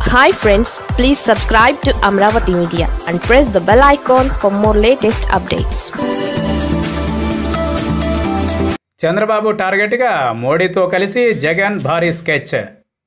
hi friends please subscribe to Amaravati media and press the bell icon for more latest updates Chandrababu టార్గెట్గా మోడీతో కలిసి జగన్ భారీ sketch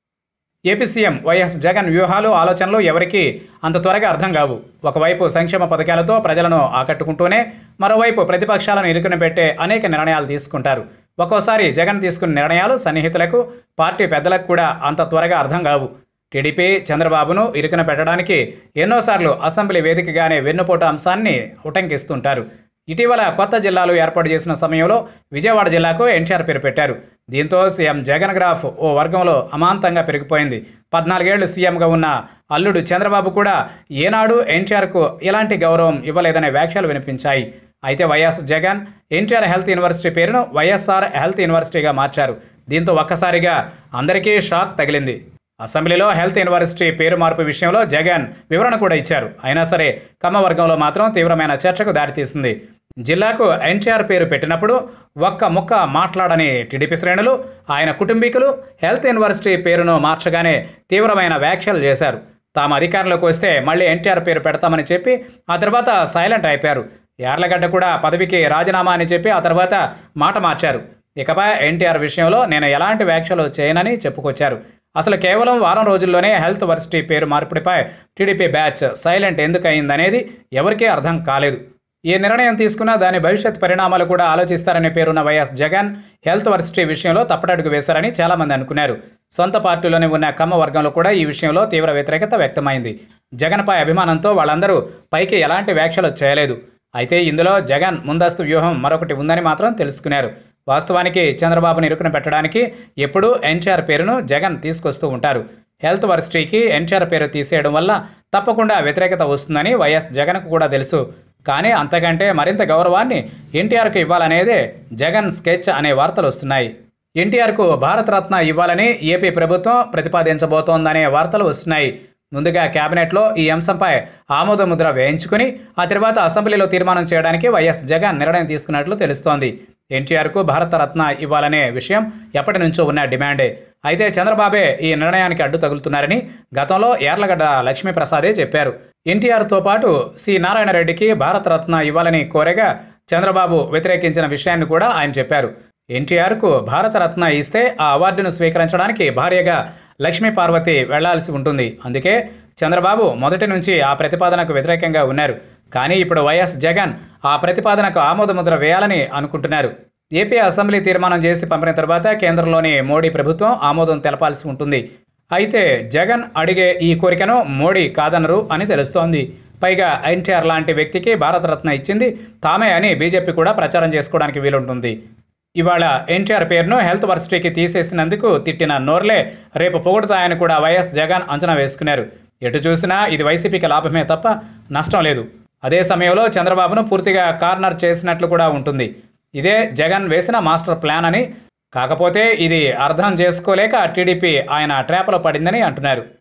AP CM YS Jagan వ్యూహాలు ఆలోచనలు ఎవరికీ అంత త్వరగా అర్థం కావు ఒకవైపు సంక్షేమ పథకాలతో ప్రజలను ఆకట్టుకుంటూనే మరోవైపు ప్రతిపక్షాలను ఇరుకున పెట్టే అనేక నిర్ణయాలు తీసుకుంటారు ఒక్కోసారి జగన్ తీసుకున్న నిర్ణయాలు సన్నిహితులకు పార్టీ పెద్దలకు కూడా అంత త్వరగా అర్థం కావు టీడీపీ చంద్రబాబును ఇరుకున పెట్టడానికి ఎన్నోసార్లు అసెంబ్లీ వేదికగానే వెన్నుపోటు అంశాన్ని ఉటంకిస్తుంటారు ఇటీవల కొత్త జిల్లాలు ఏర్పాటు చేసిన సమయంలో విజయవాడ జిల్లాకు ఎన్టీఆర్ పేరు పెట్టారు దీంతో సీఎం జగన్ గ్రాఫ్ ఓ వర్గంలో అమాంతంగా పెరిగిపోయింది పద్నాలుగేళ్లు సీఎంగా ఉన్న అల్లుడు చంద్రబాబు కూడా ఏనాడు ఎన్టీఆర్కు ఎలాంటి గౌరవం ఇవ్వలేదనే వ్యాఖ్యలు వినిపించాయి అయితే YS Jagan NTR health university పేరును వైఎస్ఆర్ హెల్త్ యూనివర్సిటీగా మార్చారు దీంతో ఒక్కసారిగా అందరికీ షాక్ తగిలింది అసెంబ్లీలో హెల్త్ యూనివర్సిటీ పేరు మార్పు విషయంలో జగన్ వివరణ కూడా ఇచ్చారు అయినా సరే కమ్మ వర్గంలో మాత్రం తీవ్రమైన చర్చకు దారితీసింది జిల్లాకు ఎన్టీఆర్ పేరు పెట్టినప్పుడు ఒక్క ముక్క మాట్లాడని టీడీపీ శ్రేణులు ఆయన కుటుంబీకులు హెల్త్ యూనివర్సిటీ పేరును మార్చగానే తీవ్రమైన వ్యాఖ్యలు చేశారు తాము అధికారంలోకి వస్తే మళ్ళీ ఎన్టీఆర్ పేరు పెడతామని చెప్పి ఆ తర్వాత సైలెంట్ అయిపోయారు యార్లగడ్డ కూడా పదవికి రాజీనామా అని చెప్పి ఆ తర్వాత మాట మార్చారు ఇకపై ఎన్టీఆర్ విషయంలో నేను ఎలాంటి వ్యాఖ్యలు చేయనని చెప్పుకొచ్చారు అసలు కేవలం వారం రోజుల్లోనే హెల్త్ వర్సిటీ పేరు మార్పిడిపై టీడీపీ బ్యాచ్ సైలెంట్ ఎందుకు అయిందనేది ఎవరికీ అర్థం కాలేదు ఏ నిర్ణయం తీసుకున్నా దాని భవిష్యత్ పరిణామాలు కూడా ఆలోచిస్తారనే పేరున్న వైఎస్ జగన్ హెల్త్ వర్సిటీ విషయంలో తప్పటడుగు వేశారని చాలామంది అనుకున్నారు సొంత పార్టీలోనే ఉన్న కమ్మ వర్గంలో కూడా ఈ విషయంలో తీవ్ర వ్యతిరేకత వ్యక్తమైంది జగన్పై అభిమానంతో వాళ్ళందరూ పైకి ఎలాంటి వ్యాఖ్యలు చేయలేదు అయితే ఇందులో జగన్ ముందస్తు వ్యూహం మరొకటి ఉందని మాత్రం తెలుసుకున్నారు వాస్తవానికి చంద్రబాబుని ఇరుకున పెట్టడానికి ఎప్పుడూ ఎన్టీఆర్ పేరును జగన్ తీసుకొస్తూ ఉంటారు హెల్త్ వర్సిటీకి ఎన్టీఆర్ పేరు తీసేయడం వల్ల తప్పకుండా వ్యతిరేకత వస్తుందని వైఎస్ జగన్కు కూడా తెలుసు కానీ అంతకంటే మరింత గౌరవాన్ని ఎన్టీఆర్కు ఇవ్వాలనేదే జగన్ స్కెచ్ అనే వార్తలు వస్తున్నాయి ఎన్టీఆర్కు భారతరత్న ఇవ్వాలని ఏపీ ప్రభుత్వం ప్రతిపాదించబోతోందనే వార్తలు వస్తున్నాయి ముందుగా కేబినెట్లో ఈ అంశంపై ఆమోద ముద్ర వేయించుకుని ఆ తర్వాత అసెంబ్లీలో తీర్మానం చేయడానికి వైఎస్ జగన్ నిర్ణయం తీసుకున్నట్లు తెలుస్తోంది ఎన్టీఆర్కు భారతరత్న ఇవ్వాలనే విషయం ఎప్పటి నుంచో ఉన్న డిమాండే అయితే చంద్రబాబే ఈ నిర్ణయానికి అడ్డు తగులుతున్నారని గతంలో యార్లగడ్డ లక్ష్మీప్రసాదే చెప్పారు ఎన్టీఆర్తో పాటు సి నారాయణరెడ్డికి భారతరత్న ఇవ్వాలని కోరగా చంద్రబాబు వ్యతిరేకించిన విషయాన్ని కూడా ఆయన చెప్పారు ఎన్టీఆర్కు భారతరత్న ఇస్తే ఆ అవార్డును స్వీకరించడానికి భార్యగా లక్ష్మీ పార్వతి వెళ్లాల్సి ఉంటుంది అందుకే చంద్రబాబు మొదటి నుంచి ఆ ప్రతిపాదనకు వ్యతిరేకంగా ఉన్నారు కానీ ఇప్పుడు వైఎస్ జగన్ ఆ ప్రతిపాదనకు ఆమోదముద్ర వేయాలని అనుకుంటున్నారు ఏపీ అసెంబ్లీ తీర్మానం చేసి పంపిన తర్వాత కేంద్రంలోని మోడీ ప్రభుత్వం ఆమోదం తెలపాల్సి ఉంటుంది అయితే జగన్ అడిగే ఈ కోరికను మోడీ కాదనరు అని తెలుస్తోంది పైగా ఎన్టీఆర్ లాంటి వ్యక్తికి భారతరత్న ఇచ్చింది తామే అని బీజేపీ కూడా ప్రచారం చేసుకోవడానికి వీలుంటుంది ఇవాళ ఎన్టీఆర్ పేరును హెల్త్ వర్సిటీకి తీసేసినందుకు తిట్టిన నోర్లే రేపు పొగుడుతాయని కూడా వైఎస్ జగన్ అంచనా వేసుకున్నారు ఎటు చూసినా ఇది వైసీపీకి లాభమే తప్ప నష్టం లేదు అదే సమయంలో చంద్రబాబును పూర్తిగా కార్నర్ చేసినట్లు కూడా ఉంటుంది ఇదే జగన్ వేసిన మాస్టర్ ప్లాన్ అని కాకపోతే ఇది అర్థం చేసుకోలేక టీడీపీ ఆయన ట్రాప్లో పడిందని అంటున్నారు